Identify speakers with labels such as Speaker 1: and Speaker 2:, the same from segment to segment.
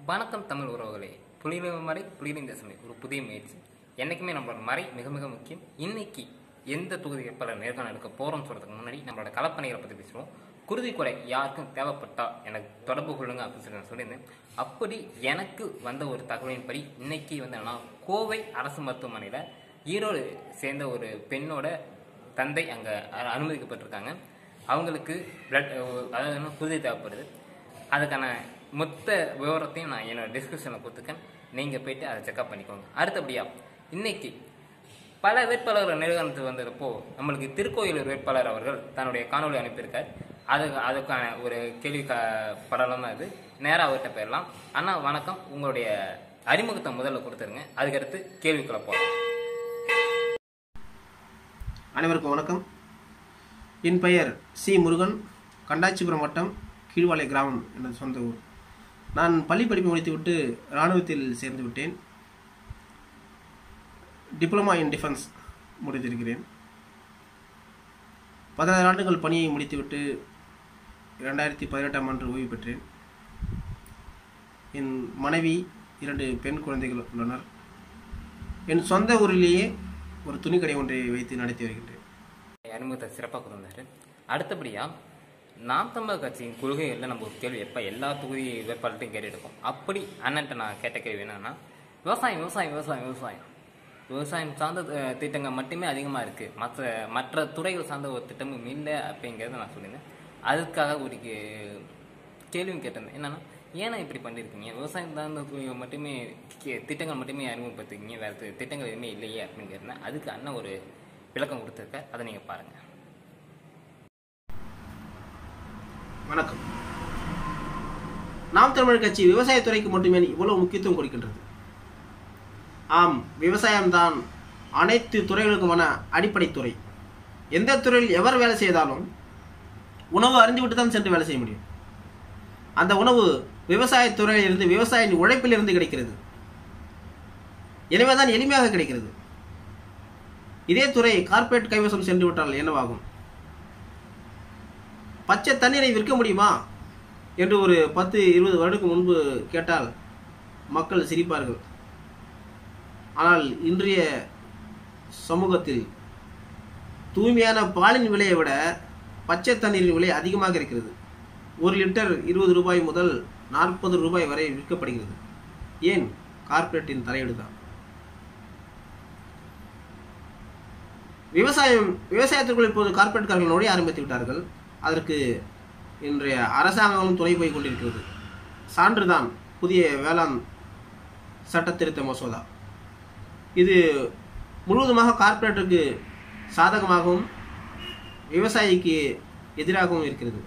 Speaker 1: வணக்கம் தமிழ் உறவுகளே புலிகளின் மறை புலிகளின் தேசமே ஒரு புதிய முயற்சி என்றைக்குமே நம்மளோட மறை மிக மிக முக்கியம் இன்னைக்கு எந்த தொகுதி வேட்பாளர் நேர்காணல் எடுக்க போறோம்னு சொல்றதுக்கு முன்னாடி நம்மளோட களப்பணிகளை பற்றி பேசுவோம் குருதி கொடை யாருக்கும் தேவைப்பட்டா எனக்கு தொடர்பு கொள்ளுங்க அப்படின்னு சொல்லி நான் சொல்லியிருந்தேன் அப்படி எனக்கு வந்த ஒரு தகவலின்படி இன்னைக்கு வந்து என்னன்னா கோவை அரசு மருத்துவமனையில் ஈரோடு சேர்ந்த ஒரு பெண்ணோட தந்தை அங்கே அனுமதிக்கப்பட்டிருக்காங்க அவங்களுக்கு பிளட் அதாவது என்ன குருதி தேவைப்படுது அதுக்கான மொத்த விவரத்தையும் நான் என்னோட டிஸ்கிரிப்ஷனில் கொடுத்துருக்கேன் நீங்கள் போயிட்டு அதை செக்அப் பண்ணிக்கோங்க அடுத்தபடியா இன்னைக்கு பல வேட்பாளர்கள் நேர்காணத்துக்கு வந்தப்போ நம்மளுக்கு திருக்கோயிலூர் வேட்பாளர் அவர்கள் தன்னுடைய காணொளி அனுப்பியிருக்கார் அது அதுக்கான ஒரு கேள்வி க படலம் தான் இது நேராக அவர்கிட்ட போயிடலாம் அண்ணா வணக்கம் உங்களுடைய அறிமுகத்தை முதல்ல கொடுத்துருங்க அதுக்கடுத்து கேள்விக்குள்ள போகலாம்
Speaker 2: அனைவருக்கும் வணக்கம் என் பெயர் சி முருகன் கண்டாச்சிபுரம் வட்டம் கீழ்வாலை கிராமம் எனது சொந்த ஊர் நான் பள்ளி படிப்பை முடித்துவிட்டு இராணுவத்தில் சேர்ந்து விட்டேன் டிப்ளமா இன் டிஃபென்ஸ் முடித்திருக்கிறேன் பதினாறு ஆண்டுகள் பணியை முடித்துவிட்டு இரண்டாயிரத்தி பதினெட்டாம் ஆண்டு ஓய்வு பெற்றேன் என் மனைவி இரண்டு பெண் குழந்தைகள் உள்ளனர் என் சொந்த ஊரிலேயே ஒரு துணிக்கடை ஒன்றை வைத்து நடத்தி வருகின்றேன்
Speaker 1: அறிமுகத்தை சிறப்பாக கொடுத்தாரு அடுத்தபடியா நாம் தமிழர் கட்சியின் கொள்கைகளில் நம்ம ஒரு கேள்வி எப்போ எல்லா தொகுதி வேட்பாளர்ட்டையும் கேட்டுருக்கோம் அப்படி அண்ணன்ட்ட நான் கேட்ட கேள்வி என்னன்னா விவசாயம் விவசாயம் விவசாயம் விவசாயம் விவசாயம் சார்ந்த அஹ், திட்டங்கள் மட்டுமே அதிகமாக இருக்குது மற்ற மற்ற துறைகள் சார்ந்த ஒரு திட்டமும் இல்லை அப்படிங்கிறத நான் சொல்லியிருந்தேன் அதுக்காக ஒரு கே- கேள்வியும் கேட்டிருந்தேன் என்னன்னா ஏன்னா இப்படி பண்ணியிருக்கீங்க விவசாயம் சார்ந்த துறைகள் மட்டுமே கே- திட்டங்கள் மட்டுமே அறிமுகப்படுத்திருக்கீங்க வேறு திட்டங்கள் எதுவுமே இல்லையே அப்படின்னு கேட்டிருந்தேன் அதுக்கு அண்ணன் ஒரு விளக்கம் கொடுத்துருக்க அதை நீங்கள் பாருங்கள்
Speaker 2: வணக்கம் நாம் தமிழர் கட்சி விவசாயத்துறைக்கு மட்டுமே இவ்வளவு முக்கியத்துவம் கொடுக்கின்றது ஆம் விவசாயம்தான் அனைத்து துறைகளுக்குமான அடிப்படை துறை எந்த துறையில் எவர் வேலை செய்தாலும் உணவு அறிந்துவிட்டு தான் சென்று வேலை செய்ய முடியும் அந்த உணவு விவசாயத் துறையில் இருந்து விவசாயியின் உழைப்பில் இருந்து கிடைக்கிறது எனவே தான் எளிமையாக கிடைக்கிறது இதே துறை கார்ப்பரேட் கைவசம் சென்று விட்டால் என்னவாகும் பச்சை தண்ணீரை விற்க முடியுமா என்று ஒரு பத்து இருபது வருடத்துக்கு முன்பு கேட்டால் மக்கள் சிரிப்பார்கள் ஆனால் இன்றைய சமூகத்தில் தூய்மையான பாலின் விலையை விட பச்சை தண்ணீரின் விலை அதிகமாக இருக்கிறது ஒரு லிட்டர் இருபது ரூபாய் முதல் நாற்பது ரூபாய் வரை விற்கப்படுகிறது ஏன் கார்ப்பரேட்டின் தலையீடு தான் விவசாயம் விவசாயத்திற்குள் இப்போது கார்ப்பரேட்காரர்கள் நுழைய ஆரம்பித்து விட்டார்கள் அதற்கு இன்றைய அரசாங்கமும் துணை போய் கொண்டிருக்கிறது சான்றுதான் புதிய வேளாண் சட்ட திருத்த மசோதா இது முழுவதுமாக கார்ப்பரேட்டுக்கு சாதகமாகவும் விவசாயிக்கு எதிராகவும் இருக்கிறது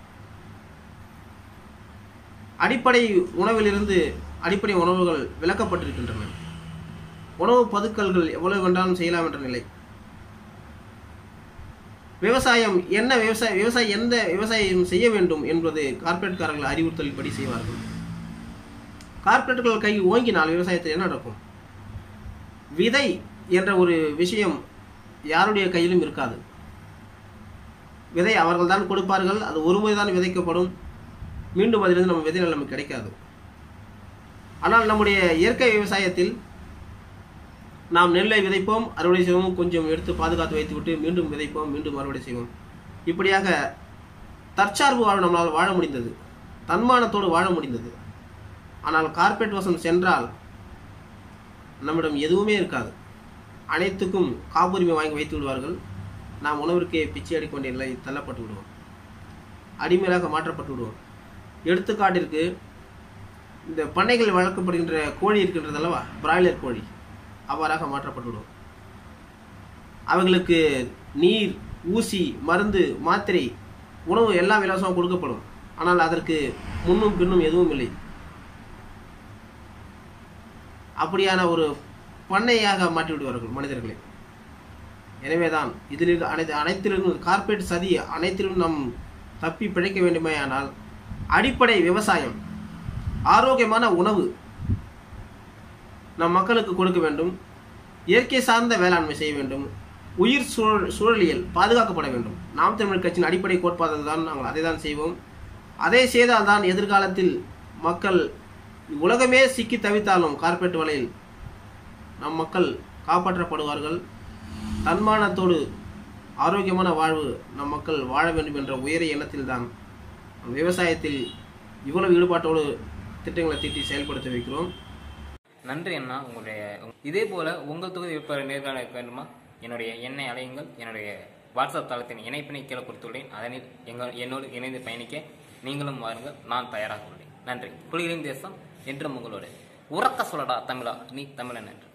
Speaker 2: அடிப்படை உணவிலிருந்து அடிப்படை உணவுகள் விலக்கப்பட்டிருக்கின்றன உணவு பதுக்கல்கள் எவ்வளவு வேண்டாலும் செய்யலாம் என்ற நிலை விவசாயம் என்ன விவசாய விவசாயி எந்த விவசாயம் செய்ய வேண்டும் என்பது கார்ப்பரேட்காரர்கள் அறிவுறுத்தலின்படி செய்வார்கள் கார்ப்பரேட்டுகள் கை ஓங்கினால் விவசாயத்தில் என்ன நடக்கும் விதை என்ற ஒரு விஷயம் யாருடைய கையிலும் இருக்காது விதை அவர்கள் தான் கொடுப்பார்கள் அது ஒருமுறை தான் விதைக்கப்படும் மீண்டும் அதிலிருந்து நம்ம விதை நமக்கு கிடைக்காது ஆனால் நம்முடைய இயற்கை விவசாயத்தில் நாம் நெல்லை விதைப்போம் அறுவடை செய்வோம் கொஞ்சம் எடுத்து பாதுகாத்து வைத்துவிட்டு மீண்டும் விதைப்போம் மீண்டும் அறுவடை செய்வோம் இப்படியாக தற்சார்பு வாழ் நம்மளால் வாழ முடிந்தது தன்மானத்தோடு வாழ முடிந்தது ஆனால் கார்ப்பரேட் வசம் சென்றால் நம்மிடம் எதுவுமே இருக்காது அனைத்துக்கும் காப்புரிமை வாங்கி வைத்து விடுவார்கள் நாம் உணவிற்கே பிச்சை அடிக்க வேண்டிய நிலை தள்ளப்பட்டு விடுவோம் அடிமையாக மாற்றப்பட்டு விடுவோம் எடுத்துக்காட்டிற்கு இந்த பண்ணைகளில் வளர்க்கப்படுகின்ற கோழி இருக்கின்றது அல்லவா பிராய்லர் கோழி அவ்வாறாக மாற்றப்பட்டுவிடும் அவர்களுக்கு நீர் ஊசி மருந்து மாத்திரை உணவு எல்லாம் இலவசமாக கொடுக்கப்படும் ஆனால் அதற்கு முன்னும் பின்னும் எதுவும் இல்லை அப்படியான ஒரு பண்ணையாக மாற்றி விடுவார்கள் மனிதர்களை எனவேதான் இதில் அனைத்து அனைத்திலும் கார்ப்பரேட் சதி அனைத்திலும் நாம் தப்பி பிழைக்க வேண்டுமேயானால் அடிப்படை விவசாயம் ஆரோக்கியமான உணவு நம் மக்களுக்கு கொடுக்க வேண்டும் இயற்கை சார்ந்த வேளாண்மை செய்ய வேண்டும் உயிர் சூழல் சூழலியல் பாதுகாக்கப்பட வேண்டும் நாம் தமிழர் கட்சியின் அடிப்படை கோட்பாடு தான் நாங்கள் அதை தான் செய்வோம் அதை செய்தால்தான் எதிர்காலத்தில் மக்கள் உலகமே சிக்கி தவித்தாலும் கார்ப்பரேட் வலையில் நம் மக்கள் காப்பாற்றப்படுவார்கள் தன்மானத்தோடு ஆரோக்கியமான வாழ்வு நம் மக்கள் வாழ வேண்டும் என்ற உயரிய எண்ணத்தில்தான் விவசாயத்தில் இவ்வளவு ஈடுபாட்டோடு திட்டங்களை தீட்டி செயல்படுத்த வைக்கிறோம்
Speaker 1: நன்றி அண்ணா உங்களுடைய இதே போல உங்கள் தொகுதி வேட்பாளர் நேர்காணல் இருக்க வேண்டுமா என்னுடைய எண்ணெய் அலையுங்கள் என்னுடைய வாட்ஸ்அப் தளத்தின் இணைப்பினை கீழே கொடுத்துள்ளேன் அதனில் எங்கள் என்னோடு இணைந்து பயணிக்க நீங்களும் வாருங்கள் நான் தயாராக உள்ளேன் நன்றி புலிகளின் தேசம் என்றும் உங்களோடு உறக்க சொல்லடா தமிழா நீ தமிழன் என்று